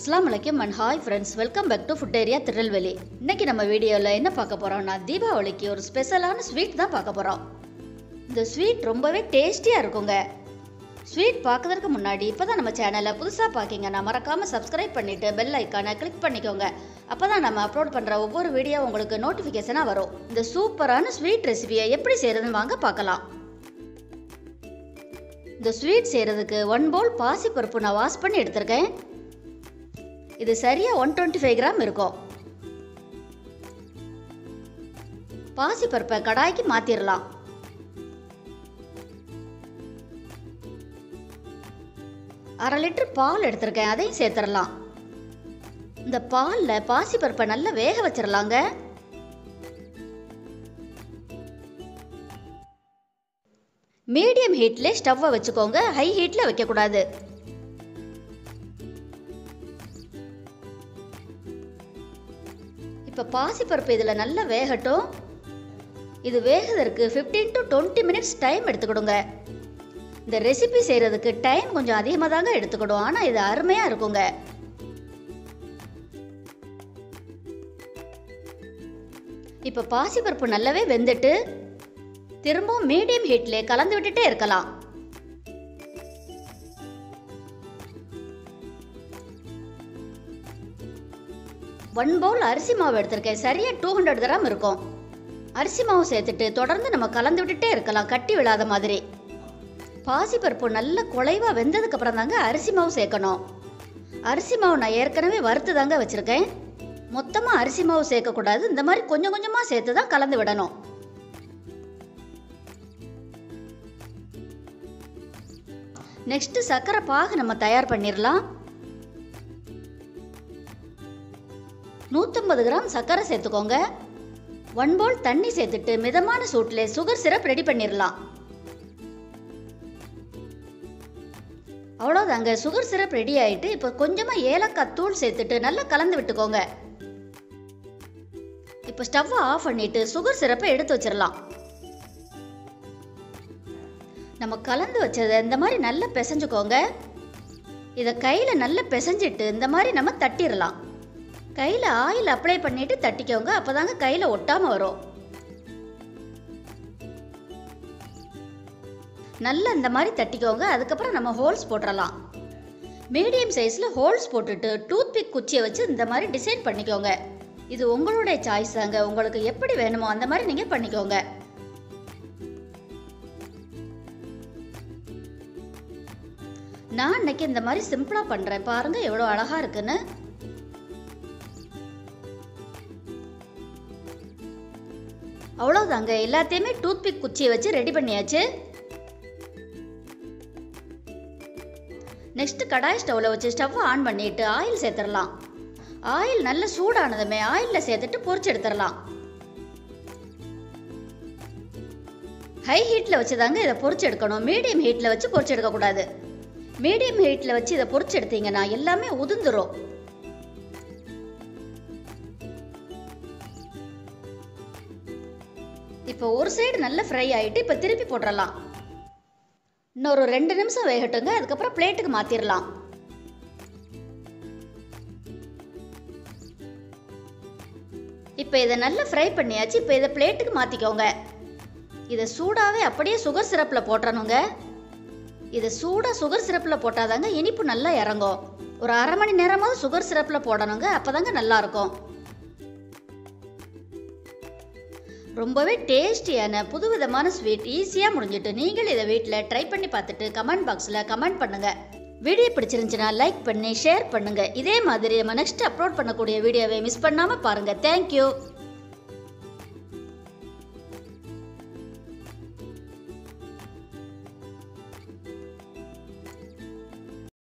அஸ்லாம் வலைக்கம் and hi friends welcome back to food area Tirunelveli இன்னைக்கு நம்ம வீடியோவில் என்ன பார்க்க போகிறோம்னா தீபாவளிக்கு ஒரு ஸ்பெஷலான ஸ்வீட் தான் பார்க்க போகிறோம் இந்த ஸ்வீட் ரொம்பவே டேஸ்டியாக இருக்குங்க ஸ்வீட் பார்க்கறதுக்கு முன்னாடி இப்போ தான் நம்ம சேனலை புதுசாக பார்க்கிங்கன்னா மறக்காமல் சப்ஸ்கிரைப் பண்ணிவிட்டு பெல் ஐக்கானை கிளிக் பண்ணிக்கோங்க அப்போ தான் நம்ம அப்லோட் பண்ணுற ஒவ்வொரு வீடியோ உங்களுக்கு நோட்டிஃபிகேஷனாக வரும் இந்த சூப்பரான ஸ்வீட் ரெசிபியை எப்படி செய்கிறதுன்னு வாங்க பார்க்கலாம் இந்த ஸ்வீட் செய்கிறதுக்கு ஒன் பவுல் பாசிப்பருப்பு நான் வாஷ் பண்ணி எடுத்திருக்கேன் இது சரியா ஒன் டுவெண்ட்டி ஃபைவ் கிராம் இருக்கும் பாசிப்பருப்பை கடாய்க்கு மாற்றிடலாம் அரை லிட்டர் பால் எடுத்திருக்கேன் அதையும் சேர்த்துடலாம் இந்த பாலில் பாசிப்பருப்பை நல்லா வேக வச்சிடலாங்க மீடியம் ஹீட்ல ஸ்டவ்வை வச்சுக்கோங்க ஹை ஹீட்ல வைக்கக்கூடாது இப்போ பாசிப்பருப்பு இதில் நல்லா வேகட்டும் இது வேகிறதுக்கு fifteen to twenty minutes time எடுத்துக்கிடுங்க இந்த ரெசிபி செய்கிறதுக்கு டைம் கொஞ்சம் அதிகமாக தாங்க எடுத்துக்கிடும் ஆனால் இது அருமையாக இருக்குங்க இப்போ பாசிப்பருப்பு நல்லாவே வெந்துட்டு திரும்பவும் மீடியம் ஹீட்ல கலந்து விட்டுட்டே இருக்கலாம் ஒன் பவுல் அரிசி மாவு எடுத்திருக்கேன் சரியா டூ ஹண்ட்ரட் கிராம் இருக்கும் அரிசி மாவு சேர்த்துட்டு தொடர்ந்து நம்ம கலந்து விட்டுட்டே இருக்கலாம் கட்டி விழாத மாதிரி பாசிப்பருப்பு நல்ல குலைவா வெந்ததுக்கு அப்புறம் தாங்க அரிசி மாவு சேர்க்கணும் அரிசி மாவு நான் ஏற்கனவே வறுத்து தாங்க வச்சிருக்கேன் மொத்தமாக அரிசி மாவு சேர்க்கக்கூடாது இந்த மாதிரி கொஞ்சம் கொஞ்சமாக சேர்த்து தான் கலந்து விடணும் நெக்ஸ்ட் சர்க்கரை பாகு நம்ம தயார் பண்ணிடலாம் நூற்றம்பது கிராம் சர்க்கரை சேர்த்துக்கோங்க ஒன் பவுல் தண்ணி சேர்த்துட்டு மிதமான சூட்டில் சுகர் சிரப் ரெடி பண்ணிடலாம் அவ்வளோதாங்க சுகர் சிரப் ரெடி ஆயிட்டு இப்போ கொஞ்சமாக ஏலக்காய் தூள் சேர்த்துட்டு நல்லா கலந்து விட்டுக்கோங்க இப்போ ஸ்டவ்வை ஆஃப் பண்ணிட்டு சுகர் சிரப்பை எடுத்து வச்சிடலாம் நம்ம கலந்து வச்சதை இந்த மாதிரி நல்லா பிசைஞ்சுக்கோங்க இதை கையில் நல்லா பிசைஞ்சிட்டு இந்த மாதிரி நம்ம தட்டிடலாம் கையில் ஆயில் அப்ளை பண்ணிட்டு தட்டிக்கோங்க அப்போதாங்க கையில் ஒட்டாமல் வரும் நல்லா இந்த மாதிரி தட்டிக்கோங்க அதுக்கப்புறம் நம்ம ஹோல்ஸ் போட்டுடலாம் மீடியம் சைஸில் ஹோல்ஸ் போட்டுட்டு டூத் பிக் குச்சியை வச்சு இந்த மாதிரி டிசைன் பண்ணிக்கோங்க இது உங்களுடைய சாய்ஸ் தாங்க உங்களுக்கு எப்படி வேணுமோ அந்த மாதிரி நீங்கள் பண்ணிக்கோங்க நான் இன்னைக்கு இந்த மாதிரி சிம்பிளாக பண்ணுறேன் பாருங்க எவ்வளோ அழகாக இருக்குன்னு அவ்வளோதாங்க எல்லாத்தையுமே டூத் பிக் குச்சியை வச்சு ரெடி பண்ணியாச்சு நெக்ஸ்ட் கடாய் ஸ்டவ்வில் வச்சு ஸ்டவ்வை ஆன் பண்ணிட்டு ஆயில் சேர்த்துடலாம் ஆயில் நல்ல சூடானதுமே ஆயிலில் சேர்த்துட்டு பொரிச்சு எடுத்துடலாம் ஹை ஹீட்டில் வச்சு தாங்க இதை பொரிச்சு எடுக்கணும் மீடியம் ஹீட்டில் வச்சு பொரிச்சு எடுக்கக்கூடாது மீடியம் ஹீட்டில் வச்சு இதை பொரிச்சு எடுத்தீங்கன்னா எல்லாமே உதிர்ந்துரும் இப்போ ஒரு சைடு நல்லா ஃப்ரை ஆகிட்டு இப்போ திருப்பி போட்டுடலாம் இன்னொரு ரெண்டு நிமிஷம் வேகட்டுங்க அதுக்கப்புறம் பிளேட்டுக்கு மாற்றிடலாம் இப்போ இதை நல்லா ஃப்ரை பண்ணியாச்சு இப்போ இதை பிளேட்டுக்கு மாற்றிக்கோங்க இதை சூடாகவே அப்படியே சுகர் சிரப்பில் போட்டுறணுங்க இதை சூடாக சுகர் சிரப்பில் போட்டாதாங்க இனிப்பு நல்லா இறங்கும் ஒரு அரை மணி நேரமாவது சுகர் சிரப்பில் போடணுங்க அப்போதாங்க நல்லாயிருக்கும் ரொம்பவே டேஸ்டியான புதுவிதமான ஸ்வீட் ஈஸியாக முடிஞ்சிட்டு நீங்கள் இதை வீட்டில் ட்ரை பண்ணி பார்த்துட்டு கமெண்ட் பாக்ஸில் கமெண்ட் பண்ணுங்கள் வீடியோ பிடிச்சிருந்துச்சுன்னா லைக் பண்ணி ஷேர் பண்ணுங்கள் இதே மாதிரி நம்ம நெக்ஸ்ட் அப்லோட் பண்ணக்கூடிய வீடியோவை மிஸ் பண்ணாமல் பாருங்கள் தேங்க்யூ